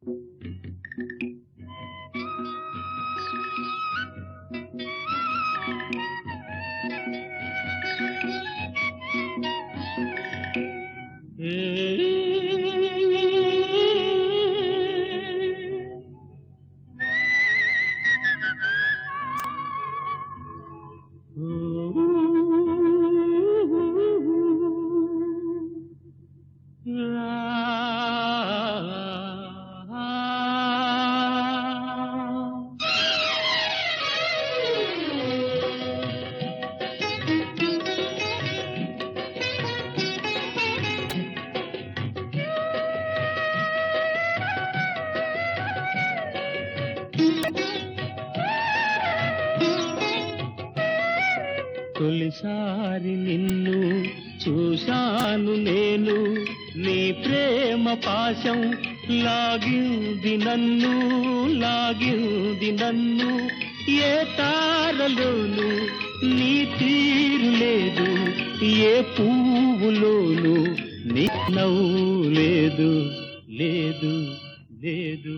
తొలిసారి నిన్ను చూశాను నేను నీ ప్రేమ పాశం లాగింది నన్ను లాగింది నన్ను ఏ తారలోను నీ తీరు లేదు ఏ పువ్వులోను నీ నవ్వు లేదు లేదు లేదు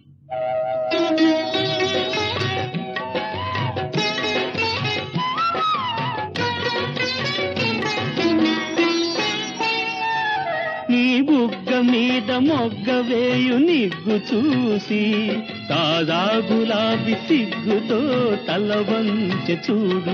నీ బుగ్గ మీద మొగ్గ వేయు నిగ్గు చూసి తాజా గులాబీ సిగ్గుతో తల వంచె చూడు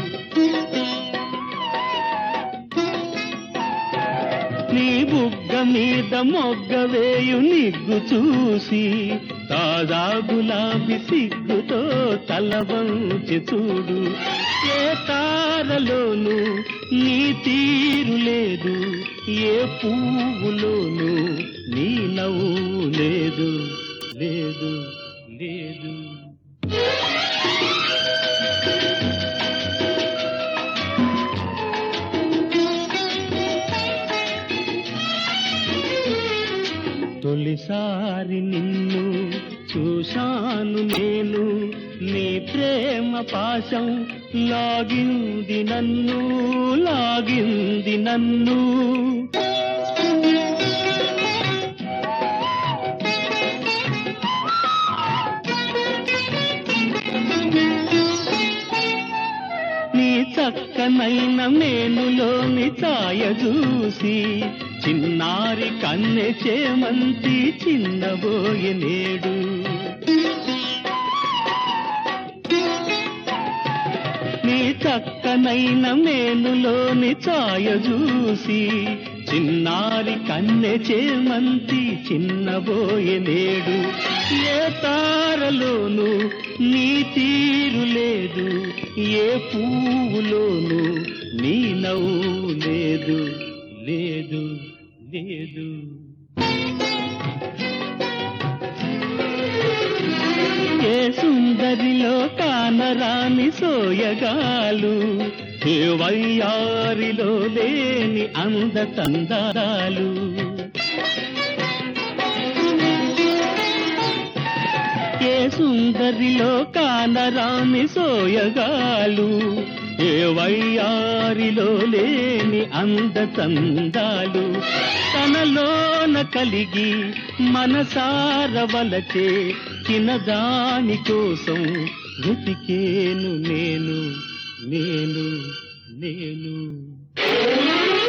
నీ బుగ్గ మీద మొగ్గ వేయు నిగ్గు చూసి తాజా గులాబీ సిగ్గుతో తల వంచె చూడు ఏ తారలోను నీ తీరు లేదు ఏ పువ్వులోను నీ నవ్వు లేదు లేదు లేదు తొలిసారి నిన్ను చూశాను నేను నీ ప్రేమ పాశం లాగింది నన్ను లాగింది నన్ను నీ చక్కనైన మేనులోని ఛాయ చూసి చిన్నారి కన్నె చేమంతి చిన్నబోయే నేడు నీ చక్కనైన మేనులోని ఛాయ చూసి చిన్నారి కన్నె చేమంతి చిన్నబోయే నేడు ఏ తారలోను నీ తీరు లేదు ఏ పువ్వులోను నీ నవ్వు లేదు లేదు లేదు ఏ సుందరిలో కానరాని సోయగాలు ఏ వయ్యారిలో లేని అంద తందాలు ఏ సుందరిలో కానరాని సోయగాలు ఏ వయ్యారిలో లేని అంద చందాలు తనలోన కలిగి మనసార వలచే చిన్నదాని కోసం వెతికేను నేను నేను నేను